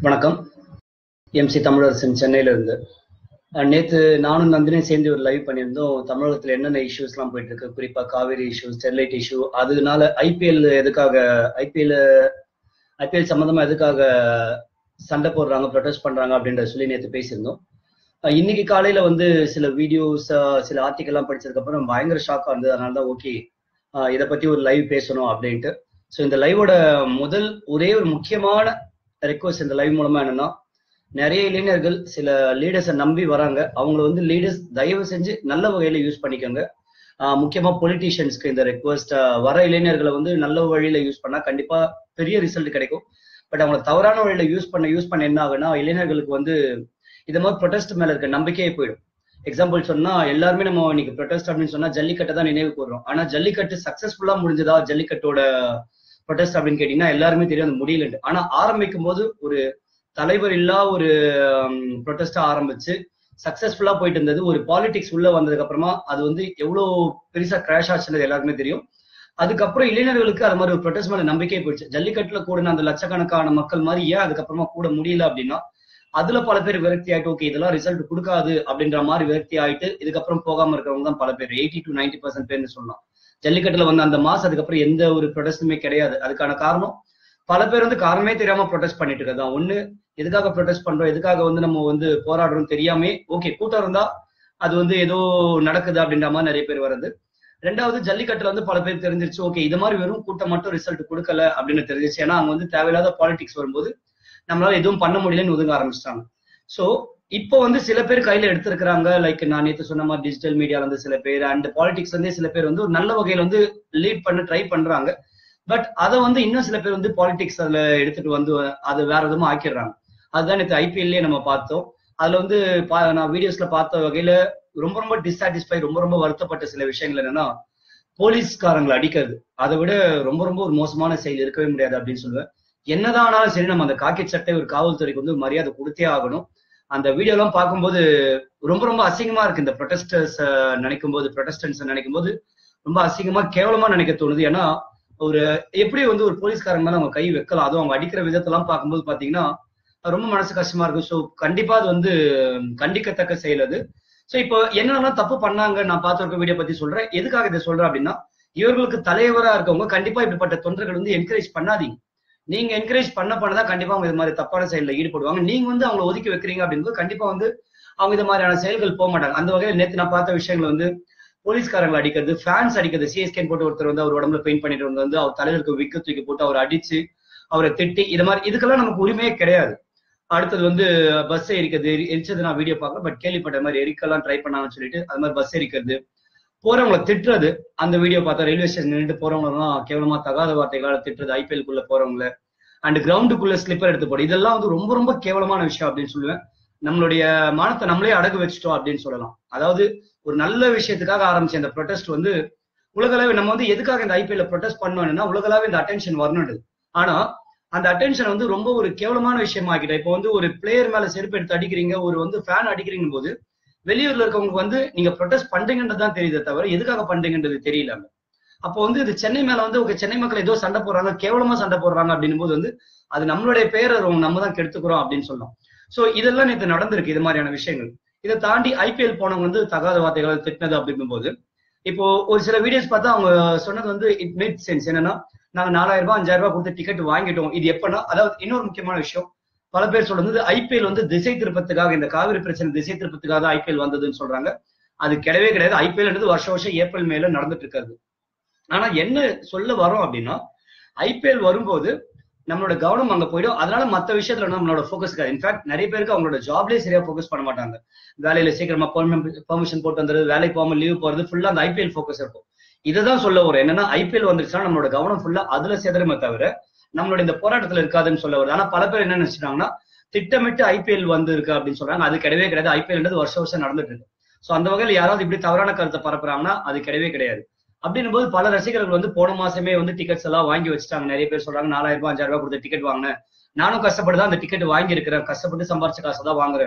வணக்கம் எம்சி தமிழரசன் சென்னையில இருந்து அஹ் நேத்து நானும் நந்தினியும் சேர்ந்து ஒரு லைவ் பண்ணியிருந்தோம் தமிழகத்துல என்னென்ன இஷ்யூஸ்லாம் போயிட்டு இருக்கு குறிப்பா காவிரி இஷ்யூ ஸ்டெர்லைட் இஷ்யூ அதனால ஐபிஎல் எதுக்காக ஐபிஎல் ஐபிஎல் சம்பந்தமா எதுக்காக சண்டை போடுறாங்க ப்ரொடெஸ்ட் பண்றாங்க அப்படின்றத சொல்லி நேத்து பேசியிருந்தோம் அஹ் இன்னைக்கு காலையில வந்து சில வீடியோஸ் சில ஆர்டிக்கல் எல்லாம் படிச்சதுக்கு அப்புறம் பயங்கர ஷாக்கா இருந்தது அதனால தான் ஓகே இதை பத்தி ஒரு லைவ் பேசணும் அப்படின்ட்டு ஸோ இந்த லைவோட முதல் ஒரே ஒரு முக்கியமான ரெக்வஸ்ட் இந்த லைவ் மூலமா என்னன்னா நிறைய இளைஞர்கள் சில லீடர்ஸை நம்பி வராங்க அவங்கள வந்து லீடர்ஸ் தயவு செஞ்சு நல்ல வகையில யூஸ் பண்ணிக்கோங்க ஆஹ் முக்கியமா பொலிட்டீஷியன்ஸ்க்கு இந்த ரெக்வஸ்ட் வர இளைஞர்களை வந்து நல்ல வழியில யூஸ் பண்ணா கண்டிப்பா பெரிய ரிசல்ட் கிடைக்கும் பட் அவங்கள தவறான வழியில யூஸ் பண்ண யூஸ் பண்ண என்ன ஆகுன்னா இளைஞர்களுக்கு வந்து இது மாதிரி ப்ரொடெஸ்ட் மேல இருக்க நம்பிக்கையே போயிடும் எக்ஸாம்பிள் சொன்னா எல்லாருமே நம்ம இன்னைக்கு ப்ரொடெஸ்ட் அப்படின்னு சொன்னா ஜல்லிக்கட்டை தான் நினைவு கூறுறோம் ஆனா ஜல்லிக்கட்டு சக்சஸ்ஃபுல்லா முடிஞ்சதா ஜல்லிக்கட்டோட ப்ரொடெஸ்ட் அப்படின்னு கேட்டீங்கன்னா எல்லாருமே தெரியும் அது முடியலன்ட்டு ஆனா ஆரம்பிக்கும் போது ஒரு தலைவர் இல்லா ஒரு ப்ரொடெஸ்டா ஆரம்பிச்சு சக்சஸ்ஃபுல்லா போயிட்டு இருந்தது ஒரு பாலிடிக்ஸ் உள்ள வந்ததுக்கு அப்புறமா அது வந்து எவ்வளவு பெருசா கிராஷ் ஆச்சுன்றது எல்லாருக்குமே தெரியும் அதுக்கப்புறம் இளைஞர்களுக்கு அது மாதிரி ஒரு ப்ரொடெஸ்ட் மேல நம்பிக்கையே போயிடுச்சு ஜல்லிக்கட்டுல கூடின அந்த லட்சக்கணக்கான மக்கள் மாதிரி ஏன் அதுக்கப்புறமா கூட முடியல அப்படின்னா அதுல பல பேர் விரக்தி ஆயிட்டு ஓகே இதெல்லாம் ரிசல்ட் கொடுக்காது அப்படின்ற மாதிரி விரக்தி ஆயிட்டு இதுக்கப்புறம் போகாம இருக்கிறவங்க தான் பல பேர் எயிட்டி டு நைன்டி பர்சன்ட் பேர்னு சொல்லலாம் ஜல்லிக்கட்டுல வந்து அந்த மாசம் அதுக்கப்புறம் எந்த ஒரு ப்ரொடெஸ்ட்டுமே கிடையாது அதுக்கான காரணம் பல பேர் வந்து காரணமே தெரியாம ப்ரொடெஸ்ட் பண்ணிட்டு இருக்கதான் ஒண்ணு எதுக்காக ப்ரொடெஸ்ட் பண்றோம் எதுக்காக வந்து நம்ம வந்து போராடுறோம் தெரியாமே ஓகே கூட்டம் இருந்தா அது வந்து ஏதோ நடக்குது அப்படின்ற மாதிரி நிறைய பேர் வருது ரெண்டாவது ஜல்லிக்கட்டுல வந்து பல பேர் தெரிஞ்சிருச்சு ஓகே இது மாதிரி வெறும் கூட்டம் மட்டும் ரிசல்ட் கொடுக்கல அப்படின்னு தெரிஞ்சிச்சு ஏன்னா அங்க வந்து தேவையில்லாத பாலிடிக்ஸ் வரும்போது நம்மளால எதுவும் பண்ண முடியலன்னு ஒதுங்க ஆரம்பிச்சிட்டாங்க சோ இப்போ வந்து சில பேர் கையில எடுத்திருக்கிறாங்க லைக் நான் நேற்று சொன்ன மாதிரி டிஜிட்டல் மீடியால இருந்து சில பேர் அண்ட் பாலிடிக்ஸ் வந்து சில பேர் வந்து ஒரு நல்ல வகையில வந்து லீட் பண்ண ட்ரை பண்றாங்க பட் அதை வந்து இன்னும் சில பேர் வந்து பாலிடிக்ஸ் அதுல எடுத்துட்டு வந்து அது வேற விதமா ஆக்கிடுறாங்க அதுதான் நேற்று ஐபிஎல்லே நம்ம பார்த்தோம் அதுல வந்து நான் வீடியோஸ்ல பார்த்த வகையில ரொம்ப ரொம்ப டிஸ்சாட்டிஸ்ஃபை ரொம்ப ரொம்ப வருத்தப்பட்ட சில விஷயங்கள் என்னன்னா போலீஸ்காரங்களை அடிக்கிறது அதை விட ரொம்ப ரொம்ப ஒரு மோசமான செயல் இருக்கவே முடியாது அப்படின்னு சொல்லுவேன் என்னதான் ஆனாலும் சரி நம்ம அந்த காக்கி சட்டை ஒரு காவல்துறைக்கு வந்து மரியாதை கொடுத்தே ஆகணும் அந்த வீடியோ எல்லாம் பார்க்கும்போது ரொம்ப ரொம்ப அசிங்கமா இருக்கு இந்த ப்ரொடெஸ்டர்ஸ் நினைக்கும் போது ப்ரொடெஸ்டன்ஸ் நினைக்கும் போது ரொம்ப அசிங்கமா கேவலமா நினைக்க தோணுது ஏன்னா ஒரு எப்படி வந்து ஒரு போலீஸ்காரங்க மேல அவங்க கை வைக்கலாம் அதுவும் அவங்க அடிக்கிற விதத்தெல்லாம் பார்க்கும்போது பாத்தீங்கன்னா ரொம்ப மனசு கஷ்டமா இருக்கும் ஸோ கண்டிப்பா அது வந்து கண்டிக்கத்தக்க செயல் அது ஸோ இப்போ என்னென்னலாம் தப்பு பண்ணாங்க நான் பார்த்துருக்க வீடியோ பத்தி சொல்றேன் எதுக்காக இதை சொல்றேன் அப்படின்னா இவர்களுக்கு தலைவரா இருக்கவங்க கண்டிப்பா இப்படிப்பட்ட தொண்டர்கள் வந்து என்கரேஜ் பண்ணாதீங்க நீங்க என்கரேஜ் பண்ண பண்ணதான் கண்டிப்பா அவங்க இது மாதிரி தப்பான செயல்ல ஈடுபடுவாங்க நீங்க வந்து அவங்களை ஒதுக்கி வைக்கிறீங்க அப்படின்றது கண்டிப்பா வந்து அவங்க இது மாதிரியான செயல்கள் போக மாட்டாங்க அந்த வகையில் நேற்று நான் பார்த்த விஷயங்கள் வந்து போலீஸ்காரங்களை அடிக்கிறது ஃபேன்ஸ் அடிக்கிறது சிஎஸ்கேன் போட்டு ஒருத்தர் வந்து அவர் உடம்புல பெயிண்ட் பண்ணிட்டு வந்து அவர் தலைவருக்கு விக்க தூக்கி போட்டு அவர் அடிச்சு அவரை திட்டி இது மாதிரி இதுக்கெல்லாம் நமக்கு உரிமையே கிடையாது அடுத்தது வந்து பஸ் எரிக்கிறது எரிச்சது நான் வீடியோ பார்க்கல பட் கேள்விப்பட்ட மாதிரி எரிக்கலாம் ட்ரை பண்ணாங்கன்னு சொல்லிட்டு அது மாதிரி பஸ் எரிக்கிறது போறவங்களை திட்டுறது அந்த வீடியோ பார்த்தா ரயில்வே ஸ்டேஷன் நின்று போறவங்கலாம் கேவலமா தகாத வார்த்தைகளால திட்டுறது ஐபிஎல் குள்ள போறவங்கள அண்ட் கிரவுண்டுக்குள்ள ஸ்லிப்பர் எடுத்து போடு இதெல்லாம் வந்து ரொம்ப ரொம்ப கேவலமான விஷயம் அப்படின்னு சொல்லுவேன் நம்மளுடைய மானத்தை நம்மளே அடகு வச்சுட்டோம் அப்படின்னு சொல்லலாம் அதாவது ஒரு நல்ல விஷயத்துக்காக ஆரம்பிச்ச இந்த ப்ரொடெஸ்ட் வந்து உலகளவு நம்ம வந்து எதுக்காக இந்த ஐபிஎல்ல ப்ரொடெஸ்ட் பண்ணணும்னா உலகளாவே இந்த அட்டென்ஷன் வரணும் ஆனா அந்த அட்டென்ஷன் வந்து ரொம்ப ஒரு கேவலமான விஷயமா ஆக்கிட்டேன் இப்போ வந்து ஒரு பிளேயர் மேல செருப்பு எடுத்து அடிக்கிறீங்க ஒரு வந்து ஃபேன் அடிக்கிறீங்க போது வெளியூர்ல இருக்கவங்களுக்கு வந்து நீங்க ப்ரொடெஸ்ட் பண்றீங்கன்றது தான் தெரியுதே தவிர எதுக்காக பண்றீங்கன்றது தெரியல அப்போ வந்து இது சென்னை மேல வந்து உங்க சென்னை மக்கள் ஏதோ சண்டை போடுறாங்க கேவலமா சண்டை போடுறாங்க அப்படின்னும் போது வந்து அது நம்மளுடைய பேரை நம்ம தான் கெடுத்துக்கிறோம் அப்படின்னு சொல்லலாம் சோ இதெல்லாம் நேற்று நடந்திருக்கு இது மாதிரியான விஷயங்கள் இதை தாண்டி ஐபிஎல் போனவங்க வந்து தகாத வார்த்தைகளை திட்டினது அப்படிங்கும் போது இப்போ ஒரு சில வீடியோஸ் பார்த்தா அவங்க சொன்னது வந்து இட் மேட் சென்ஸ் என்னன்னா நாங்க நாலாயிரம் ரூபாய் அஞ்சாயிரம் ரூபாய் கொடுத்து டிக்கெட் வாங்கிட்டோம் இது எப்பன்னா அதாவது இன்னொரு முக்கியமான விஷயம் பல பேர் சொல்றது ஐபிஎல் வந்து திசை திருப்பத்துக்காக இந்த காவிரி பிரச்சனை திசை திருப்பத்துக்காக தான் ஐபிஎல் வந்ததுன்னு சொல்றாங்க அது கிடையவே கிடையாது ஐபிஎல் வருஷம் வருஷம் ஏப்ரல் மேல நடந்துட்டு இருக்காது ஆனா என்ன சொல்ல வரோம் அப்படின்னா ஐபிஎல் வரும்போது நம்மளோட கவனம் அங்க போயிடும் அதனால மத்த விஷயத்துல நம்மளோட ஃபோக்கஸ் இருக்காது இன்ஃபேக்ட் நிறைய பேருக்கு அவங்களோட ஜாப்லயே சரியா ஃபோக்கஸ் பண்ண மாட்டாங்க வேலையில சீக்கிரமா பெர்மிஷன் போட்டு வந்துருது வேலைக்கு போகாம லீவ் போறது ஃபுல்லா அந்த ஐபிஎல் ஃபோக்கஸ் இருக்கும் இதுதான் சொல்ல வரும் என்னன்னா ஐபிஎல் வந்துருச்சுன்னா நம்மளோட கவனம் ஃபுல்லா அதுல சேதரமே தவிர நம்மளோட இந்த போராட்டத்துல இருக்காதுன்னு சொல்ல வருது ஆனா பல பேர் என்ன நினைச்சிட்டாங்கன்னா திட்டமிட்டு ஐபிஎல் வந்து இருக்கு அப்படின்னு சொல்றாங்க அது கிடையவே கிடையாது ஐபிஎல் வருஷம் வருஷம் நடந்துட்டு இருக்கு சோ அந்த வகையில் யாராவது இப்படி தவறான கருத்தை பரப்புறாங்கன்னா அது கிடையவே கிடையாது அப்படின்னும் போது பல ரசிகர்கள் வந்து போன மாசமே வந்து டிக்கெட்ஸ் எல்லாம் வாங்கி வச்சுட்டாங்க நிறைய பேர் சொல்றாங்க நாலாயிரம் ரூபாய் அஞ்சாயிரம் ரூபாய் கொடுத்து டிக்கெட் வாங்கினேன் நானும் கஷ்டப்பட்டு தான் அந்த டிக்கெட் வாங்கி இருக்கிறேன் கஷ்டப்பட்டு சம்பாரிச்ச காசு தான் வாங்குறேன்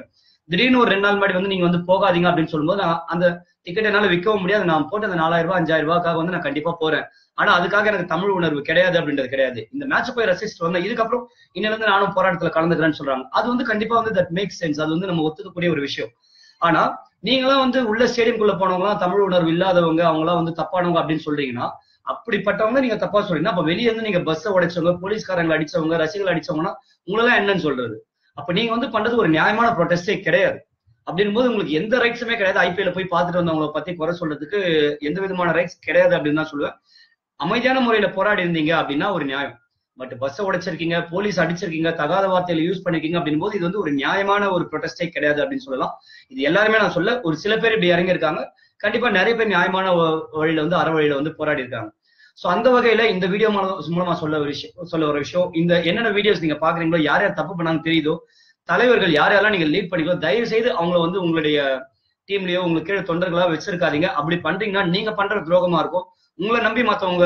திடீர்னு ஒரு ரெண்டு நாள் முன்னாடி வந்து நீங்க வந்து போகாதீங்க அப்படின்னு சொல்லும்போது நான் அந்த டிக்கெட் என்னால விற்கவும் முடியாது நான் போட்டு அந்த நாலாயிரம் ரூபாய் அஞ்சாயிரம் ரூபாய்க்காக வந்து நான் கண்டிப்பா போறேன் ஆனா அதுக்காக எனக்கு தமிழ் உணர்வு கிடையாது அப்படின்றது கிடையாது இந்த மேட்ச் போய் ரசிச்சுட்டு வந்தேன் இதுக்கப்புறம் இன்னில இருந்து நானும் போராட்டத்துல கலந்துக்கிறேன்னு சொல்றாங்க அது வந்து கண்டிப்பா வந்து தட் மேக் சென்ஸ் அது வந்து நம்ம ஒத்துக்கக்கூடிய ஒரு விஷயம் ஆனா நீங்களாம் வந்து உள்ள ஸ்டேடியம்குள்ள போனவங்க தமிழ் உணர்வு இல்லாதவங்க அவங்களாம் வந்து தப்பானவங்க அப்படின்னு சொல்றீங்கன்னா அப்படிப்பட்டவங்க நீங்க தப்பா சொல்றீங்கன்னா அப்ப வெளியே இருந்து நீங்க பஸ்ஸை உடைச்சவங்க போலீஸ்காரங்களை அடிச்சவங்க ரசிகர்கள் அடிச்சவங்கன்னா உங்களெல்லாம் என்னன்னு சொல்றது அப்ப நீங்க வந்து பண்றது ஒரு நியாயமான ப்ரொடெஸ்டே கிடையாது அப்படின் போது உங்களுக்கு எந்த ரைட்ஸுமே கிடையாது ஐபிஎல் போய் பார்த்துட்டு வந்தவங்களை பத்தி குறை சொல்றதுக்கு எந்த விதமான ரைட்ஸ் கிடையாது அப்படின்னு தான் சொல்லுவேன் அமைதியான முறையில போராடி இருந்தீங்க அப்படின்னா ஒரு நியாயம் பட் பஸ்ஸை உடைச்சிருக்கீங்க போலீஸ் அடிச்சிருக்கீங்க தகாத வார்த்தையில யூஸ் பண்ணிருக்கீங்க அப்படின் போது இது வந்து ஒரு நியாயமான ஒரு ப்ரொடெஸ்டே கிடையாது அப்படின்னு சொல்லலாம் இது எல்லாருமே நான் சொல்ல ஒரு சில பேர் இப்படி இறங்கி இருக்காங்க கண்டிப்பா நிறைய பேர் நியாயமான வ- வழியில வந்து அற வழியில வந்து போராடி இருக்காங்க சோ அந்த வகையில இந்த வீடியோ மூலமா சொல்ல ஒரு விஷயம் சொல்ல ஒரு விஷயம் இந்த என்னென்ன வீடியோஸ் நீங்க பாக்குறீங்களோ யார் யார் தப்பு பண்ணாங்க தெரியுதோ தலைவர்கள் யார் யாரெல்லாம் நீங்க லீட் பண்ணிக்கோ தயவு செய்து அவங்கள வந்து உங்களுடைய டீம்லயோ உங்களுக்கு கீழே தொண்டர்களா வச்சிருக்காதீங்க அப்படி பண்றீங்கன்னா நீங்க பண்ற துரோகமா இருக்கும் உங்களை நம்பி மத்தவங்க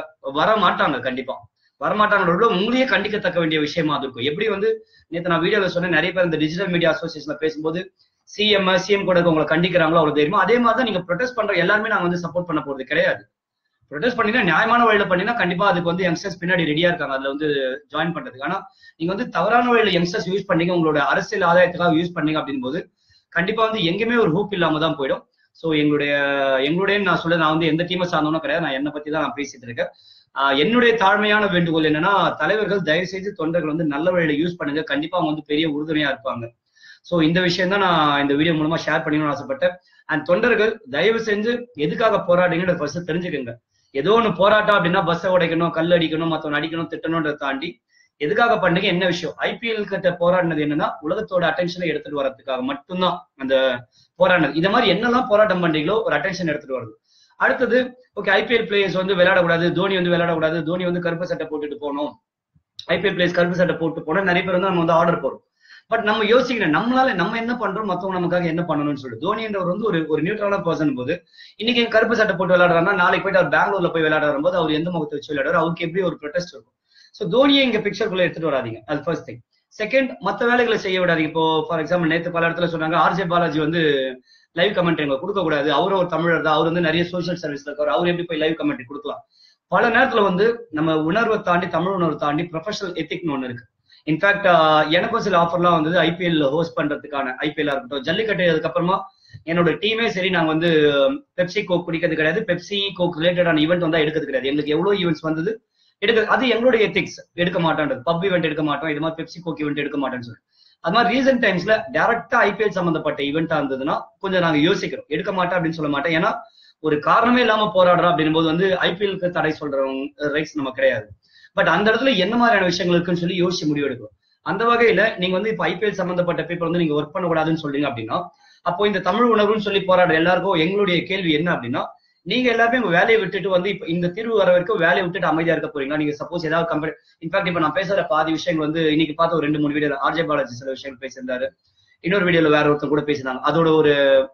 வர மாட்டாங்க கண்டிப்பா வரமாட்டாங்க உங்களையே கண்டிக்கத்தக்க வேண்டிய விஷயமா அது இருக்கும் எப்படி வந்து நேத்து நான் வீடியோல சொன்னேன் நிறைய பேர் இந்த டிஜிட்டல் மீடியா அசோசியேஷன்ல பேசும்போது சிஎம் சிஎம் கூட உங்களை கண்டிக்கிறாங்களோ அவ்வளவு தெரியுமா அதே மாதிரி தான் நீங்க ப்ரொடெஸ்ட் பண்ற எல்லாருமே நாங்க வந்து சப்போர்ட் பண்ண போறது கிடையாது ப்ரொடெஸ்ட் பண்ணினா நியாயமான வழியில பண்ணினா கண்டிப்பா அதுக்கு வந்து யங்ஸ்டர்ஸ் பின்னாடி ரெடியா இருக்காங்க அதுல வந்து ஜாயின் பண்றதுக்கு ஆனா நீங்க வந்து தவறான வழியில யங்ஸ்டர்ஸ் யூஸ் பண்ணீங்க உங்களோட அரசியல் ஆதாயத்துக்காக யூஸ் பண்ணீங்க அப்படின் போது கண்டிப்பா வந்து எங்கேயுமே ஒரு ஹோப் இல்லாம தான் போயிடும் சோ எங்களுடைய எங்களுடைய நான் சொல்ல நான் வந்து எந்த டீமை சார்ந்தவனும் கிடையாது நான் என்னை பத்தி தான் நான் பேசிட்டு இருக்கேன் ஆஹ் என்னுடைய தாழ்மையான வேண்டுகோள் என்னன்னா தலைவர்கள் தயவு செய்து தொண்டர்கள் வந்து நல்ல வழியில யூஸ் பண்ணுங்க கண்டிப்பா அவங்க வந்து பெரிய உறுதுணையா இருப்பாங்க சோ இந்த விஷயம் தான் நான் இந்த வீடியோ மூலமா ஷேர் பண்ணணும்னு ஆசைப்பட்டேன் அண்ட் தொண்டர்கள் தயவு செஞ்சு எதுக்காக போராடுங்கன்னு ஃபர்ஸ்ட் தெரிஞ்சுக்கோங்க ஏதோ ஒண்ணு போராட்டம் அப்படின்னா பஸ்ஸை உடைக்கணும் கல் அடிக்கணும் மத்தவன் அடிக்கணும் திட்டணும்ன்றதை தாண்டி எதுக்காக பண்றீங்க என்ன விஷயம் ஐபிஎல் கிட்ட போராடினது என்னன்னா உலகத்தோட அட்டென்ஷனை எடுத்துட்டு வரதுக்காக மட்டும்தான் அந்த போராடினது இந்த மாதிரி என்னெல்லாம் போராட்டம் பண்றீங்களோ ஒரு அட்டென்ஷன் எடுத்துட்டு வருது அடுத்தது ஓகே ஐபிஎல் பிளேயர்ஸ் வந்து விளையாடக்கூடாது தோனி வந்து விளையாடக்கூடாது தோனி வந்து கருப்பு சட்டை போட்டுட்டு போகணும் ஐபிஎல் பிளேயர்ஸ் கருப்பு சட்டை போட்டு போனா நிறைய பேர் வந்து நம்ம வந்து ஆர்டர் போறோம் பட் நம்ம யோசிக்கணும் நம்மளால நம்ம என்ன பண்றோம் மத்தவங்க நமக்காக என்ன பண்ணணும்னு சொல்லி தோனி என்றவர் வந்து ஒரு ஒரு நியூட்ரலான பர்சன் போது இன்னைக்கு எங்க கருப்பு சட்டை போட்டு விளையாடுறாருன்னா நாளைக்கு போயிட்டு அவர் பெங்களூர்ல போய் விளையாடுற போது அவர் எந்த முகத்தை வச்சு விளையாடுறாரு அவருக்கு எப்படி ஒரு ப்ரொடெஸ்ட் இருக்கும் சோ தோனியை இங்க பிக்சருக்குள்ள எடுத்துட்டு வராதீங்க அது ஃபர்ஸ்ட் திங் செகண்ட் மத்த வேலைகளை செய்ய விடாதீங்க இப்போ ஃபார் எக்ஸாம்பிள் நேத்து பல இடத்துல சொன்னாங்க ஆர்ஜே பாலாஜி வந்து லைவ் கமெண்ட் எங்க கொடுக்க கூடாது அவரும் ஒரு தமிழர் தான் அவர் வந்து நிறைய சோஷியல் சர்வீஸ்ல இருக்காரு அவர் எப்படி போய் லைவ் கமெண்ட் கொடுக்கலாம் பல நேரத்துல வந்து நம்ம உணர்வை தாண்டி தமிழ் உணர்வை தாண்டி ப்ரொஃபஷனல் எத்திக்னு ஒண்ணு இருக்கு இன்ஃபேக்ட் எனக்கும் சில ஆஃபர்லாம் வந்து ஐபிஎல் ஹோஸ்ட் பண்றதுக்கான ஐபிஎல் இருக்கட்டும் ஜல்லிக்கட்டு அதுக்கப்புறமா என்னோட டீமே சரி நாங்க வந்து பெப்சி கோக் குடிக்கிறது கிடையாது பெப்சி கோக் ரிலேட்டடான ஈவெண்ட் வந்தா எடுக்கிறது கிடையாது எங்களுக்கு எவ்வளவு ஈவெண்ட்ஸ் வந்தது எடுக்க அது எங்களுடைய எத்திக்ஸ் எடுக்க மாட்டோன்றது பப் ஈவெண்ட் எடுக்க மாட்டோம் இது மாதிரி பெப்சி கோக் ஈவெண்ட் எடுக்க மாட்டோம்னு சொல்லி அது மாதிரி ரீசென்ட் டைம்ஸ்ல டேரக்டா ஐபிஎல் சம்பந்தப்பட்ட ஈவெண்டா இருந்ததுன்னா கொஞ்சம் நாங்க யோசிக்கிறோம் எடுக்க மாட்டோம் அப்படின்னு சொல்ல மாட்டேன் ஏன்னா ஒரு காரணமே இல்லாம போராடுறோம் அப்படின் போது வந்து ஐபிஎலுக்கு தடை சொல்றவங்க ரைட்ஸ் நம்ம கிடையாது பட் அந்த இடத்துல என்ன மாதிரியான விஷயங்கள் இருக்குன்னு சொல்லி யோசிச்சு முடிவு எடுக்கும் அந்த வகையில நீங்க வந்து இப்ப ஐபிஎல் சம்பந்தப்பட்ட பேப்பர் வந்து நீங்க ஒர்க் பண்ணக்கூடாதுன்னு சொல்றீங்க அப்படின்னா அப்போ இந்த தமிழ் உணர்வுன்னு சொல்லி போராடுற எல்லாருக்கும் எங்களுடைய கேள்வி என்ன அப்படின்னா நீங்க எல்லாருமே உங்க வேலையை விட்டுட்டு வந்து இப்ப இந்த தீர்வு வர வரைக்கும் வேலையை விட்டுட்டு அமைதியா இருக்க போறீங்களா நீங்க சப்போஸ் ஏதாவது கம்பெனி இன்ஃபேக்ட் இப்ப நான் பேசுற பாதி விஷயங்கள் வந்து இன்னைக்கு பார்த்த ஒரு ரெண்டு மூணு வீடியோ ஆர்ஜே பாலாஜி சில விஷயங்கள் பேசியிருந்தாரு இன்னொரு வீடியோல வேற ஒருத்தர் கூட பேசியிருந்தாங்க அதோட ஒரு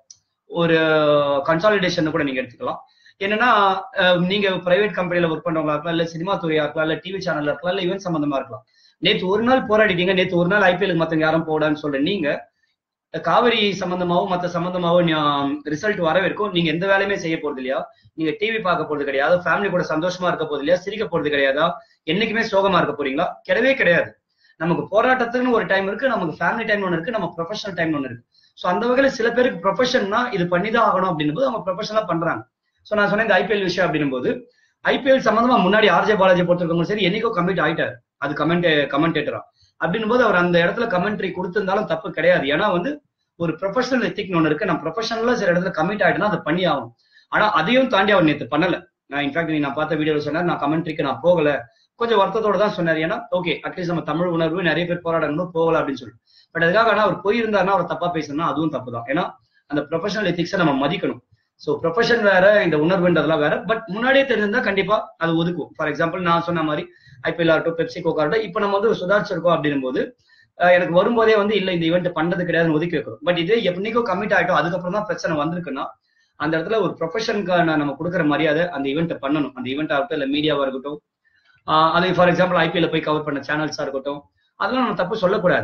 ஒரு கன்சாலிடேஷன் கூட நீங்க எடுத்துக்கலாம் என்னன்னா அஹ், நீங்க பிரைவேட் கம்பெனில ஒர்க் பண்றவங்களா இருக்கலாம் இல்ல சினிமா துறையா இருக்கலாம் இல்ல டிவி சேனல்ல இருக்கலாம் இல்ல ஈவென்ட் சம்பந்தமா இருக்கலாம் நேத்து ஒரு நாள் போராடிட்டீங்க நேத்து ஒரு நாள் ஐபிஎலுக்கு மத்தவங்க யாரும் போடான்னு சொல்ற நீங்க காவிரி சம்பந்தமாவும் மத்த சம்பந்தமாவும் ரிசல்ட் வர வரைக்கும் நீங்க எந்த வேலையுமே செய்ய போறது இல்லையா நீங்க டிவி பார்க்க போறது கிடையாது ஃபேமிலி கூட சந்தோஷமா இருக்க போறது இல்லையா சிரிக்க போறது கிடையாதா என்னைக்குமே சோகமா இருக்க போறீங்களா கிடையவே கிடையாது நமக்கு போராட்டத்துக்குன்னு ஒரு டைம் இருக்கு நமக்கு ஃபேமிலி டைம் ஒன்று இருக்கு நம்ம ப்ரொஃபஷனல் டைம் ஒன்று இருக்கு ஸோ அந்த வகையில சில பேருக்கு ப்ரொஃபஷன்னா இது பண்ணிதான் ஆகணும் அப்படின்னும் போது அவங்க ப்ரொஃபஷனலா பண்றாங்க ஸோ நான் சொன்னேன் இந்த ஐபிஎல் விஷயம் அப்படின்னும் போது ஐபிஎல் சம்பந்தமா முன்னாடி ஆர்ஜே பாலாஜி பொறுத்திருக்கவங்க சரி என்னைக்கோ கமிட் ஆயிட்டாரு அது கமெண்ட் கமெண்டேட்டரா அப்படின்னும் போது அவர் அந்த இடத்துல கமெண்ட்ரி கொடுத்திருந்தாலும் தப்பு கிடையாது ஏன்னா வந்து ஒரு ப்ரொஃபஷனல் எத்திக்னு ஒன்று இருக்கு நான் ப்ரொஃபஷனலா சில இடத்துல கமிட் ஆயிட்டேன்னா அதை பண்ணி ஆகும் ஆனா அதையும் தாண்டி அவர் நேத்து பண்ணல நான் இன்ஃபேக்ட் நீ நான் பார்த்த வீடியோல சொன்னார் நான் கமெண்ட்ரிக்கு நான் போகல கொஞ்சம் வருத்தத்தோட தான் சொன்னார் ஏன்னா ஓகே அட்லீஸ்ட் நம்ம தமிழ் உணர்வு நிறைய பேர் போராடணும் போகல அப்படின்னு சொல்லி பட் அதுக்காக ஆனா அவர் போயிருந்தாருன்னா அவர் தப்பா பேசணும்னா அதுவும் தப்பு தான் ஏன்னா அந்த ப்ரொஃபஷனல் எத்திக்ஸை நம்ம மதிக்கணும் சோ ப்ரொஃபஷன் வேற இந்த உணர்வுன்றதெல்லாம் வேற பட் முன்னாடியே தெரிஞ்சிருந்தா கண்டிப்பா அது ஒதுக்கும் ஃபார் எக்ஸாம்பிள் நான் சொன்ன மாதிரி ஐபிஎல் ஆகட்டும் பெப்சி கோக்கா ஆகட்டும் இப்போ நம்ம வந்து சுதாரிச்சிருக்கோம் அப்படின்னும் போது அஹ் எனக்கு வரும்போதே வந்து இல்ல இந்த ஈவெண்ட் பண்றது கிடையாதுன்னு ஒதுக்கி வைக்கிறோம் பட் இது எப்படிக்கோ கமிட் ஆயிட்டோம் அதுக்கப்புறம் தான் பிரச்சனை வந்திருக்குன்னா அந்த இடத்துல ஒரு ப்ரொஃபஷனுக்கான நம்ம கொடுக்குற மரியாதை அந்த ஈவெண்ட்டை பண்ணணும் அந்த ஈவெண்ட் ஆகட்டும் இல்ல மீடியாவா இருக்கட்டும் ஆஹ் அது ஃபார் எக்ஸாம்பிள் ஐபிஎல் போய் கவர் பண்ண சேனல்ஸா இருக்கட்டும் அதெல்லாம் நம்ம தப்பு சொல்லக்கூடாது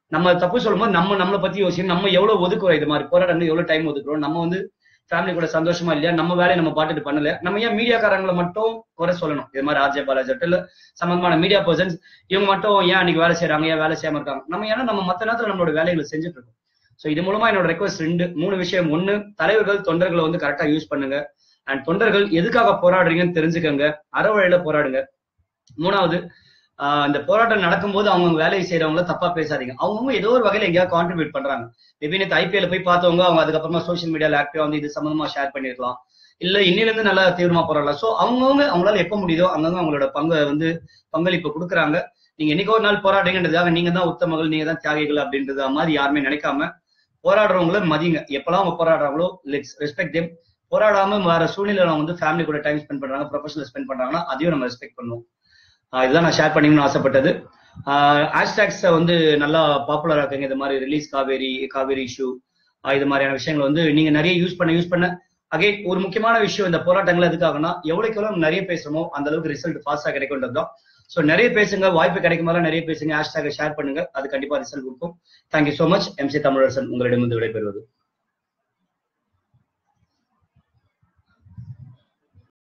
நம்ம தப்பு சொல்லும்போது நம்ம நம்மளை பத்தி யோசிக்கணும் நம்ம எவ்வளவு ஒதுக்குறோம் இது மாதிரி போராட்டங்கள் எவ்வளவு டைம் ஒதுக்குறோம் நம்ம வந்து ஃபேமிலி கூட சந்தோஷமா இல்லையா நம்ம வேலையை நம்ம பாட்டுட்டு பண்ணல நம்ம ஏன் மீடியாக்காரங்களை மட்டும் குறை சொல்லணும் இது மாதிரி ஆர்ஜே பாலாஜி இல்ல சம்பந்தமான மீடியா பர்சன்ஸ் இவங்க மட்டும் ஏன் அன்னைக்கு வேலை செய்யறாங்க ஏன் வேலை செய்யாம இருக்காங்க நம்ம ஏன்னா நம்ம மத்த நேரத்துல நம்மளோட வேலைகளை செஞ்சுட்டு இருக்கோம் சோ இது மூலமா என்னோட ரெக்வஸ்ட் ரெண்டு மூணு விஷயம் ஒண்ணு தலைவர்கள் தொண்டர்களை வந்து கரெக்டா யூஸ் பண்ணுங்க அண்ட் தொண்டர்கள் எதுக்காக போராடுறீங்கன்னு தெரிஞ்சுக்கங்க அறவழியில போராடுங்க மூணாவது ஆஹ் இந்த போராட்டம் நடக்கும்போது அவங்க வேலையை செய்யறவங்கள தப்பா பேசாதீங்க அவங்கவுங்க ஏதோ ஒரு வகையில எங்கேயாவது கான்ட்ரிபியூட் பண்றாங்க மேபி நேற்று ஐபிஎல் போய் பார்த்தவங்க அவங்க அதுக்கப்புறமா சோஷியல் மீடியால ஆக்டிவா வந்து இது சம்பந்தமா ஷேர் பண்ணிருக்கலாம் இல்ல இன்னில இருந்து நல்லா தீவிரமா போராடலாம் சோ அவங்கவுங்க அவங்களால எப்ப முடியுதோ அங்கங்க அவங்களோட பங்கை வந்து பங்களிப்பு கொடுக்குறாங்க நீங்க என்னைக்கோ ஒரு நாள் போராடுறீங்கன்றதுக்காக நீங்க தான் உத்தமகள் நீங்க தான் தியாகிகள் அப்படின்றத மாதிரி யாருமே நினைக்காம போராடுறவங்கள மதிங்க எப்பெல்லாம் அவங்க போராடுறாங்களோ லெட்ஸ் ரெஸ்பெக்ட் தேம் போராடாம வேற சூழ்நிலையில வந்து ஃபேமிலி கூட டைம் ஸ்பெண்ட் பண்றாங்க ப்ரொஃபஷனல் ஸ்பெண்ட் பண்றாங்கன்னா அதையும் நம்ம ரெஸ்பெக்ட் பண்ணுவோம் ஆஹ் இதுதான் நான் ஷேர் பண்ணிக்கணும்னு ஆசைப்பட்டது ஹேஷ்டேக்ஸை வந்து நல்லா பாப்புலர் ஆக்குங்க இது மாதிரி ரிலீஸ் காவேரி காவேரி இஷ்யூ இது மாதிரியான விஷயங்கள் வந்து நீங்க நிறைய யூஸ் பண்ண யூஸ் பண்ண அகைன் ஒரு முக்கியமான விஷயம் இந்த போராட்டங்கள் எதுக்காகனா எவ்வளவுக்கு எவ்வளவு நிறைய பேசுறோமோ அந்த அளவுக்கு ரிசல்ட் ஃபாஸ்டா கிடைக்கும்ன்றது தான் ஸோ நிறைய பேசுங்க வாய்ப்பு கிடைக்கும் போது நிறைய பேசுங்க ஹேஷ்டேக் ஷேர் பண்ணுங்க அது கண்டிப்பா ரிசல்ட் கொடுக்கும் thank you so much MC Tamilarasan உங்களிடமிருந்து விடைபெறுவது